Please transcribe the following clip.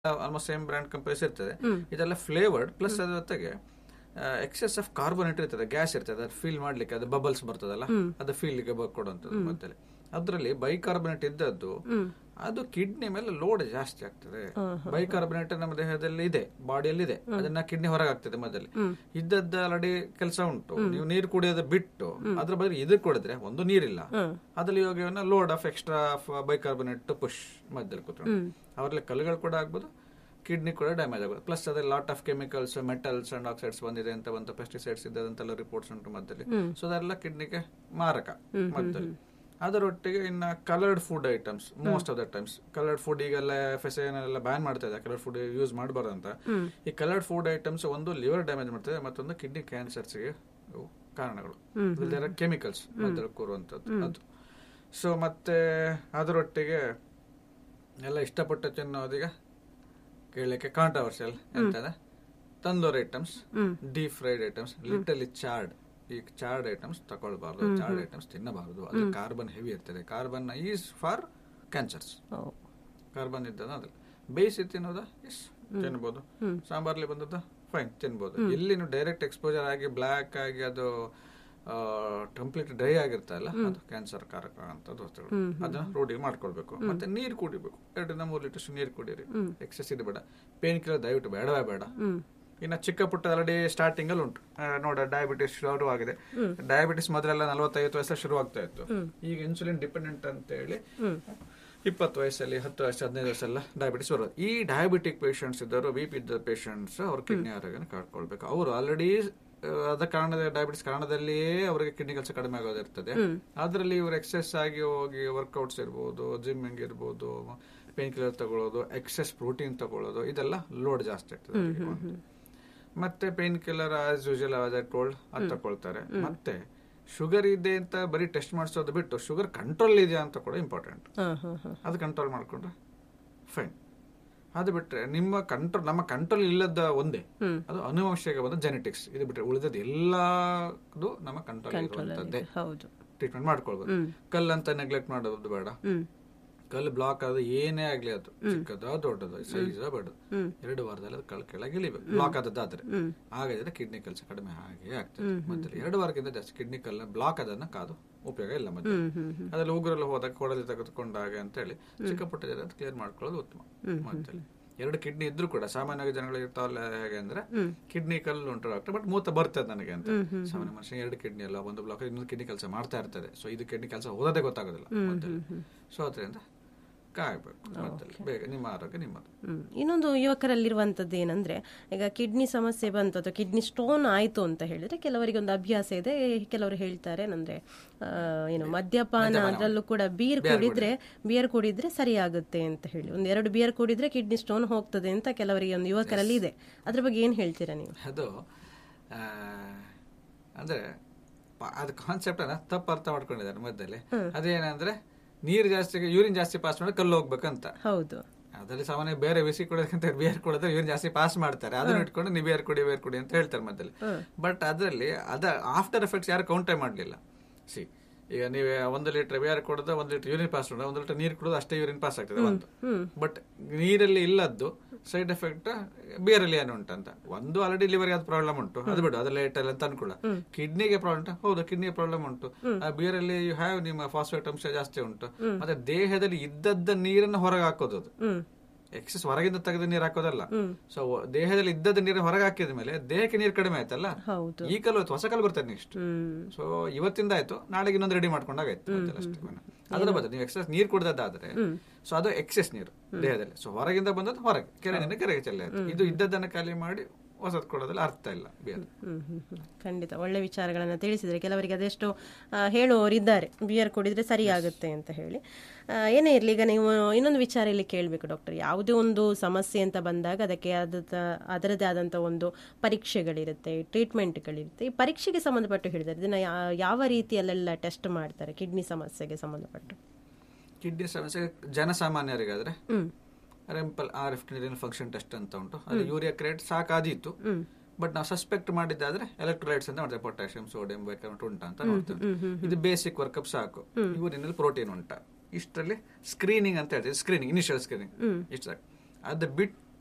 Almost same brand companies ಇರ್ತದೆ ಇದೆಲ್ಲ flavoured plus ಅದ್ರ ಜೊತೆಗೆ ಎಕ್ಸೆಸ್ ಆಫ್ ಕಾರ್ಬೋನೇಟ್ ಇರ್ತದೆ ಗ್ಯಾಸ್ ಇರ್ತದೆ ಅದು ಫೀಲ್ ಮಾಡ್ಲಿಕ್ಕೆ ಅದು ಬಬಲ್ಸ್ ಬರ್ತದಲ್ಲ ಅದು ಫೀಲ್ಗೆ ಕೊಡುವಂಥದ್ದು ಮತ್ತೆ ಅದರಲ್ಲಿ ಬೈಕಾರ್ಬೊನೇಟ್ ಇದ್ದದ್ದು ಅದು ಕಿಡ್ನಿ ಮೇಲೆ ಲೋಡ್ ಜಾಸ್ತಿ ಆಗ್ತದೆ ಬೈಕಾರ್ಬೊನೇಟ್ ನಮ್ಮ ದೇಹದಲ್ಲಿ ಇದೆ ಬಾಡಿಯಲ್ಲಿ ಇದೆ ಅದನ್ನ ಕಿಡ್ನಿ ಹೊರಗಾಗ್ತದೆ ಮೊದಲೇ ಇದ್ದದ್ದು ಆಲ್ರೆಡಿ ಕೆಲಸ ಉಂಟು ನೀವು ನೀರು ಕುಡಿಯೋದು ಬಿಟ್ಟು ಅದ್ರ ಬದಲು ಇದು ಕುಡಿದ್ರೆ ಒಂದು ನೀರಿಲ್ಲ ಅದ್ರಲ್ಲಿ ಇವಾಗ load of extra of bicarbonate push ಮಧ್ಯದಲ್ಲಿ ಕೂತ್ಕೊಂಡು ಅವರಲ್ಲಿ ಕಲ್ಲುಗಳು ಕೂಡ ಆಗ್ಬೋದು ಕಿಡ್ನಿ ಕೂಡ ಡ್ಯಾಮೇಜ್ ಆಗುತ್ತೆ ಪ್ಲಸ್ ಅದೇ lot of chemicals metals and oxides ಬಂದಿದೆ ಅಂತ ಒಂದು ಪೆಸ್ಟಿಸೈಡ್ಸ್ ಇದ್ದಂತೆಲ್ಲ ರಿಪೋರ್ಟ್ಸ್ ಉಂಟು ಮಧ್ಯದಲ್ಲಿ ಸೊ ಅದೆಲ್ಲ ಕಿಡ್ನಿಗೆ ಮಾರಕ ಮಧ್ಯದಲ್ಲಿ ಅದರೊಟ್ಟಿಗೆ ಇನ್ನ coloured food items most of the times coloured food ಈಗೆಲ್ಲ ಎಫ್ ಎಸ್ ಎಲ್ಲ ಬ್ಯಾನ್ ಮಾಡ್ತಾ ಇದೆ ಕಲರ್ಡ್ ಫುಡ್ ಯೂಸ್ ಮಾಡಬಾರ್ದು ಅಂತ ಈ ಕಲರ್ಡ್ ಫುಡ್ ಐಟಮ್ಸ್ ಒಂದು ಲಿವರ್ ಡ್ಯಾಮೇಜ್ ಮಾಡ್ತದೆ ಮತ್ತೊಂದು ಕಿಡ್ನಿ ಕ್ಯಾನ್ಸರ್ಸ್ಗೆ ಕಾರಣಗಳು ಕೆಮಿಕಲ್ಸ್ ಮಧ್ಯದಲ್ಲಿ ಕೂರುವಂಥದ್ದು ಅದು ಸೊ ಮತ್ತೆ ಅದರೊಟ್ಟಿಗೆ ಎಲ್ಲ ಇಷ್ಟಪಟ್ಟು ತಿನ್ನೋದೀಗ ಕೇಳಲಿಕ್ಕೆ ಕಾಂಟ್ರವರ್ಷಿಯಲ್ ಎಂತದ tandoor items deep fried items little charred ಈ ಚಾರ್ಡ್ ಐಟಮ್ಸ್ ತಗೊಳ್ಬಾರ್ದು ಚಾರ್ಡ್ ಐಟಮ್ಸ್ ತಿನ್ನಬಾರದು ಅದು ಕಾರ್ಬನ್ ಹೆವಿ ಇರ್ತದೆ carbon is for cancers carbon ಇದ್ದದ ಅದ್ರಲ್ಲಿ ಬೇಯಿಸಿ ತಿನ್ನೋದ ಎಸ್ ತಿನ್ಬೋದು ಸಾಂಬಾರ್ಲಿ ಬಂದದ ಫೈನ್ ತಿನ್ಬೋದು ಇಲ್ಲಿ ನೀವು ಡೈರೆಕ್ಟ್ ಎಕ್ಸ್ಪೋಜರ್ ಆಗಿ ಬ್ಲ್ಯಾಕ್ ಆಗಿ ಅದು ಕಂಪ್ಲೀಟ್ ಡ್ರೈ ಆಗಿರ್ತಲ್ಲ ಅದು ಕ್ಯಾನ್ಸರ್ ಕಾರಕ ಅಂತ ವಸ್ತುಗಳು ಅದನ್ನ ರೂಢಿ ಮಾಡ್ಕೊಳ್ಬೇಕು ಮತ್ತೆ ನೀರು ಕುಡಿಬೇಕು ಎರಡರಿಂದ ಮೂರು ಲೀಟರ್ ನೀರು ಕುಡೀರಿ ಎಕ್ಸಸ್ ಇದು ಬೇಡ ಪೇನ್ ಕಿಲ್ಲರ್ ದಯವಿಟ್ಟು ಬೇಡವೇ ಬೇಡ ಇನ್ನು ಚಿಕ್ಕ ಪುಟ್ಟ ಆಲ್ರೆಡಿ ಸ್ಟಾರ್ಟಿಂಗ್ ಅಲ್ಲಿ ಉಂಟು ಆ, ನೋಡ ಡಯಾಬಿಟಿಸ್ ಶುರು ಆಗಿದೆ ಡಯಾಬಿಟಿಸ್ ಮೊದಲೆಲ್ಲ ನಲವತ್ತೈವತ್ತು ವಯಸ್ಸಲ್ಲಿ ಶುರು ಆಗ್ತಾ ಇತ್ತು ಈಗ ಇನ್ಸುಲಿನ್ ಡಿಪೆಂಡೆಂಟ್ ಅಂತ ಹೇಳಿ ಇಪ್ಪತ್ತು ವಯಸ್ಸಲ್ಲಿ ಹತ್ತು ವಯಸ್ಸು ಹದಿನೈದು ವಯಸ್ಸೆಲ್ಲ ಡಯಾಬಿಟಿಸ್ ಬರೋದು ಈ ಡಯಾಬಿಟಿಕ್ ಪೇಷಂಟ್ಸ್ ಇದ್ದವರು ಬಿ ಪಿ ಇದ್ದ ಪೇಷಂಟ್ಸ್ ಅವ್ರ ಕಿಡ್ನಿ ಆರೋಗ್ಯನ ಕಾಡ್ಕೊಳ್ಬೇಕು ಅವರು ಆಲ್ರೆಡಿ ಅದ ಕಾರಣದ ಡಯಾಬಿಟಿಸ್ ಕಾರಣದಲ್ಲಿಯೇ ಅವರಿಗೆ ಕಿಡ್ನಿ ಕೆಲಸ ಕಡಿಮೆ ಆಗೋದಿರ್ತದೆ ಅದರಲ್ಲಿ ಇವರು ಎಕ್ಸೆಸ್ ಆಗಿ ಹೋಗಿ ವರ್ಕೌಟ್ಸ್ ಇರ್ಬೋದು ಜಿಮ್ಮಿಂಗ್ ಇರ್ಬೋದು ಪೇನ್ ಕಿಲ್ಲರ್ ತಗೊಳ್ಳೋದು ಎಕ್ಸೆಸ್ ಪ್ರೋಟೀನ್ ತಗೊಳ್ಳೋದು ಇದೆಲ್ಲ ಲೋಡ್ ಜಾಸ್ತಿ ಆಗ್ತದೆ ಅವ್ರಿಗೆ ಒಂದು. ಮತ್ತೆ painkiller as usual as I told ಅದು ತಗೊಳ್ತಾರೆ ಮತ್ತೆ ಶುಗರ್ ಇದೆ ಅಂತ ಬರೀ ಟೆಸ್ಟ್ ಮಾಡಿಸೋದು ಬಿಟ್ಟು ಶುಗರ್ ಕಂಟ್ರೋಲ್ ಇದೆಯಾ ಅಂತ ಕೂಡ ಇಂಪಾರ್ಟೆಂಟ್ ಅದು ಕಂಟ್ರೋಲ್ ಮಾಡ್ಕೊಂಡ್ರೆ ಫೈನ್ ಅದು ಬಿಟ್ರೆ ನಿಮ್ಮ ಕಂಟ್ರೋಲ್ ನಮ್ಮ ಕಂಟ್ರೋಲ್ ಇಲ್ಲದ ಒಂದೇ ಅದು ಅನುವಂಶಿಕ ಬಂದ ಜೆನೆಟಿಕ್ಸ್ ಇದು ಬಿಟ್ರೆ ಉಳಿದದ್ದು ಎಲ್ಲದು ನಮ್ಮ ಕಂಟ್ರೋಲ್ ಇರುವಂತದ್ದೇ ಹೌದು ಟ್ರೀಟ್ಮೆಂಟ್ ಮಾಡ್ಕೊಳ್ಬೋದು ಕಲ್ಲಂತ ನೆಗ್ಲೆಕ್ಟ್ ಮಾಡೋದು ಬೇಡ ಹ್ಮ್ ಕಲ್ಲು ಬ್ಲಾಕ್ ಆದ ಏನೇ ಆಗ್ಲಿ ಅದು ಚಿಕ್ಕದ ದೊಡ್ಡದ ಸೈಜ್ ಬಡದು ಎರಡು ವಾರದಲ್ಲಿ ಅದು ಕಲ್ ಕೆಳಗೆ ಇಳಿಬೇಕು ಬ್ಲಾಕ್ ಆದದ್ದಾದ್ರೆ ಹಾಗಾದ್ರೆ ಕಿಡ್ನಿ ಕೆಲಸ ಕಡಿಮೆ ಹಾಗೆ ಆಗ್ತದೆ ಮತ್ತೆ ಎರಡು ವಾರಕ್ಕಿಂತ ಜಾಸ್ತಿ ಕಿಡ್ನಿ ಕಲ್ಲ ಬ್ಲಾಕ್ ಅದನ್ನ ಕಾದು ಉಪಯೋಗ ಇಲ್ಲ ಮತ್ತೆ ಅದ್ರಲ್ಲಿ ಉಗುರಲ್ಲಿ ಹೋದಾಗ ಕೊಡಲಿ ತೆಗೆದುಕೊಂಡಾಗ ಅಂತ ಹೇಳಿ ಚಿಕ್ಕ ಪುಟ್ಟ ಜನ ಕ್ಲಿಯರ್ ಮಾಡ್ಕೊಳ್ಳೋದು ಉತ್ತಮ ಮತ್ತೆ ಎರಡು ಕಿಡ್ನಿ ಇದ್ರೂ ಕೂಡ ಸಾಮಾನ್ಯವಾಗಿ ಜನಗಳಿಗೆ ಇರ್ತಾವಲ್ಲ ಹೇಗೆ ಅಂದ್ರೆ ಕಿಡ್ನಿ ಕಲ್ಲು ಉಂಟು ಡಾಕ್ಟರ್ ಬಟ್ ಮೂತ ಬರ್ತದೆ ನನಗೆ ಅಂತ ಸಾಮಾನ್ಯ ಮನುಷ್ಯ ಎರಡು ಕಿಡ್ನಿ ಅಲ್ಲ ಒಂದು ಬ್ಲಾಕ್ ಇನ್ನೊಂದು ಕಿಡ್ನಿ ಕೆಲಸ ಮಾಡ್ತಾ ಇರ್ತದೆ ಸೊ ಇದು ಕಿಡ್ನಿ ಕೆಲಸ ಹೋಗೋದೇ ಗೊತ್ತಾಗೋದಿಲ್ಲ ಸೊ ಅದರಿಂದ ಕಾಯ್ಬೇಕು ಮತ್ತೆ ಬೇಗ ನಿಮ್ಮ ಆರೋಗ್ಯ ನಿಮ್ಮದು ಹ್ಮ್. ಇನ್ನೊಂದು ಯುವಕರಲ್ಲಿರುವಂತದ್ದು ಏನಂದ್ರೆ ಈಗ ಕಿಡ್ನಿ ಸಮಸ್ಯೆ ಬಂತು ಅಥವಾ ಕಿಡ್ನಿ ಸ್ಟೋನ್ ಆಯ್ತು ಅಂತ ಹೇಳಿದ್ರೆ ಕೆಲವರಿಗೆ ಒಂದು ಅಭ್ಯಾಸ ಇದೆ ಕೆಲವರು ಹೇಳ್ತಾರೆ ಅಂದ್ರೆ ಆ, ಏನು ಮದ್ಯಪಾನ ಅದರಲ್ಲೂ ಕೂಡ ಬೀರ್ ಕುಡಿದ್ರೆ ಬಿಯರ್ ಕುಡಿದ್ರೆ ಸರಿ ಆಗುತ್ತೆ ಅಂತ ಹೇಳಿ ಒಂದ್ ಎರಡು ಬಿಯರ್ ಕುಡಿದ್ರೆ ಕಿಡ್ನಿ ಸ್ಟೋನ್ ಹೋಗ್ತದೆ ಅಂತ ಕೆಲವರಿಗೆ ಒಂದು ಯುವಕರಲ್ಲಿ ಇದೆ ಅದ್ರ ಬಗ್ಗೆ ಏನ್ ಹೇಳ್ತೀರಾ ನೀವು ಅದು ಆ, ಅಂದ್ರೆ ಪ- ಅದು ಕಾನ್ಸೆಪ್ಟ್ ಅನ್ನ ತಪ್ಪು ಅರ್ಥ ಮಾಡ್ಕೊಂಡಿದ್ದಾರೆ ಮಧ್ಯದಲ್ಲಿ ಅದೇನಂದ್ರೆ ನೀರು ಜಾಸ್ತಿ ಯೂರಿನ್ ಜಾಸ್ತಿ ಪಾಸ್ ಮಾಡಿ ಕಲ್ಲು ಹೋಗ್ಬೇಕಂತ ಹೌದು ಅದರಲ್ಲಿ ಸಾಮಾನ್ಯ ಬೇರೆ ಬಿಸಿ ಕುಡಿಯೋದಕ್ಕಿಂತ ಬಿಯರ್ ಕುಡಿದ್ರೆ ಯೂರಿನ್ ಜಾಸ್ತಿ ಪಾಸ್ ಮಾಡ್ತಾರೆ ಅದನ್ನ ಇಟ್ಕೊಂಡು ನೀವು ಬಿಯರ್ ಕುಡಿ ಬಿಯರ್ ಕುಡಿ ಅಂತ ಹೇಳ್ತಾರೆ ಮಧ್ಯದಲ್ಲಿ ಬಟ್ ಅದರಲ್ಲಿ ಅದ ಆಫ್ಟರ್ ಎಫೆಕ್ಟ್ಸ್ ಯಾರು ಕೌಂಟೇ ಮಾಡಲಿಲ್ಲ ಸಿ ಈಗ ನೀವು ಒಂದು ಲೀಟರ್ ಬಿಯರ್ ಕುಡಿದ್ರೆ ಒಂದು ಲೀಟರ್ ಯೂರಿನ್ ಪಾಸ್ ಮಾಡೋದು ಒಂದು ಲೀಟರ್ ನೀರು ಕುಡಿದು ಅಷ್ಟೇ ಯೂರಿನ್ ಪಾಸ್ ಆಗ್ತದೆ ಒಂದು ಬಟ್ ನೀರಲ್ಲಿ ಇಲ್ಲದ್ದು ಸೈಡ್ ಎಫೆಕ್ಟ್ ಬಿಯರಲ್ಲಿ ಏನು ಉಂಟಂತ ಒಂದು ಆಲ್ರೆಡಿ ಲಿವರ್ಗೆ ಅದು ಪ್ರಾಬ್ಲಮ್ ಉಂಟು ಅದು ಬಿಡು ಅದು ಲೇಟ್ ಅಂತ ಅನ್ಕೊಳ್ಳ ಕಿಡ್ನಿಗೆ ಪ್ರಾಬ್ಲಮ್ ಉಂಟು ಹೌದು ಕಿಡ್ನಿಗೆ ಪ್ರಾಬ್ಲಮ್ ಉಂಟು ಆ ಬಿಯರಲ್ಲಿ ಯು ಹ್ಯಾವ್ ನಿಮ್ಮ ಫಾಸ್ಫೇಟ್ ಅಂಶ ಜಾಸ್ತಿ ಉಂಟು ಮತ್ತೆ ದೇಹದಲ್ಲಿ ಇದ್ದದ್ದ ನೀರನ್ನು ಹೊರಗೆ ಹಾಕೋದು ಅದು ಹ್ಮ್ ಎಕ್ಸಸ್ ಹೊರಗಿಂದ ತೆಗೆದ ನೀರು ಹಾಕೋದಲ್ಲ ಸೊ ದೇಹದಲ್ಲಿ ಇದ್ದದ ನೀರು ಹೊರಗೆ ಹಾಕಿದ ಮೇಲೆ ದೇಹಕ್ಕೆ ನೀರು ಕಡಿಮೆ ಆಯ್ತಲ್ಲ ಹೌದು ಈ ಕಲ್ಲು ಹೊಸ ಕಲ್ಲು ಬರ್ತದೆ ನೆಕ್ಸ್ಟ್ ಹ್ಮ್ ಸೊ ಇವತ್ತಿಂದ ಆಯ್ತು ನಾಳೆಗೆ ಇನ್ನೊಂದು ರೆಡಿ ಮಾಡ್ಕೊಂಡಾಗಾಯ್ತು ಮತ್ತೆ ಅಷ್ಟೇ ಕೊನೆ. ಅದರ ಬದಲು ನೀವು ಎಕ್ಸಸ್ ನೀರು ಕುಡ್ದದ್ದಾದ್ರೆ ಸೊ ಅದು ಎಕ್ಸೆಸ್ ನೀರು ದೇಹದಲ್ಲಿ ಸೊ ಹೊರಗಿಂದ ಬಂದದ್ದು ಹೊರಗೆ ಕೆಳಗಿಂದ ಕೆರೆಗೆ ಚೆಲ್ಲ ಇದು ಇದ್ದದ್ದನ್ನ ಖಾಲಿ ಮಾಡಿ ಹೊಸದ್ ಕೊಡೋದ್ರಲ್ಲಿ ಅರ್ಥ ಇಲ್ಲ ಬಿಯರ್ ಹ್ಮ್ ಹ್ಮ್ ಹ್ಮ್. ಖಂಡಿತ ಒಳ್ಳೆ ವಿಚಾರಗಳನ್ನ ತಿಳಿಸಿದ್ರೆ ಕೆಲವರಿಗೆ ಅದೆಷ್ಟು ಆ, ಹೇಳುವವರಿದ್ದಾರೆ ಬಿಯರ್ ಕುಡಿದ್ರೆ ಸರಿ ಆಗುತ್ತೆ ಅಂತ ಹೇಳಿ ಆ, ಏನೇ ಇರಲಿ ಈಗ ನೀವು ಇನ್ನೊಂದು ವಿಚಾರ ಇಲ್ಲಿ ಕೇಳಬೇಕು ಡಾಕ್ಟರ್ ಯಾವುದೇ ಒಂದು ಸಮಸ್ಯೆ ಅಂತ ಬಂದಾಗ ಅದಕ್ಕೆ ಅದ ಅದರದೇ ಆದಂಥ ಒಂದು ಪರೀಕ್ಷೆಗಳಿರುತ್ತೆ ಟ್ರೀಟ್ಮೆಂಟ್ಗಳಿರುತ್ತೆ ಈ ಪರೀಕ್ಷೆಗೆ ಸಂಬಂಧಪಟ್ಟು ಹೇಳಿದ್ದಾರೆ ಇದನ್ನ ಯಾ- ಯಾವ ರೀತಿಯಲ್ಲೆಲ್ಲ ಟೆಸ್ಟ್ ಮಾಡ್ತಾರೆ ಕಿಡ್ನಿ ಸಮಸ್ಯೆಗೆ ಸಂಬಂಧಪಟ್ಟು ಕಿಡ್ನಿ ಸಮಸ್ಯೆ ಜನಸಾಮಾನ್ಯರಿಗಾದ್ರೆ ಹ್ಮ್ ರೆಂಪಲ್ ಆರ್ ಎಫ್ ಫಂಕ್ಷನ್ ಟೆಸ್ಟ್ ಅಂತ ಉಂಟು ಅದು ಯೂರಿಯಾ ಕ್ರೇಟ್ ಸಾಕಾದೀತು ಬಟ್ ನಾವು ಸಸ್ಪೆಕ್ಟ್ ಮಾಡಿದ್ದಾದ್ರೆ ಎಲೆಕ್ಟ್ರೋಲೈಟ್ಸ್ ಅಂತ ಮಾಡ್ತೇವೆ ಪೊಟ್ಯಾಷಿಯಂ ಸೋಡಿಯಂ ಬೈಕಾರ್ಬನೇಟ್ ಉಂಟಾ ಅಂತ ನೋಡ್ತೇವೆ ಇದು ಬೇಸಿಕ್ ವರ್ಕಪ್ ಸಾಕು ಯೂರಿನಲ್ಲಿ ಪ್ರೋಟೀನ್ ಉಂಟಾ ಇಷ್ಟರಲ್ಲಿ ಸ್ಕ್ರೀನಿಂಗ್ ಅಂತ ಹೇಳ್ತೀವಿ ಸ್ಕ್ರೀನಿಂಗ್ ಇನಿಷಿಯಲ್ ಸ್ಕ್ರೀನಿಂಗ್ ಇಷ್ಟು ಸಾಕು ಅದು ಬಿಟ್ಟು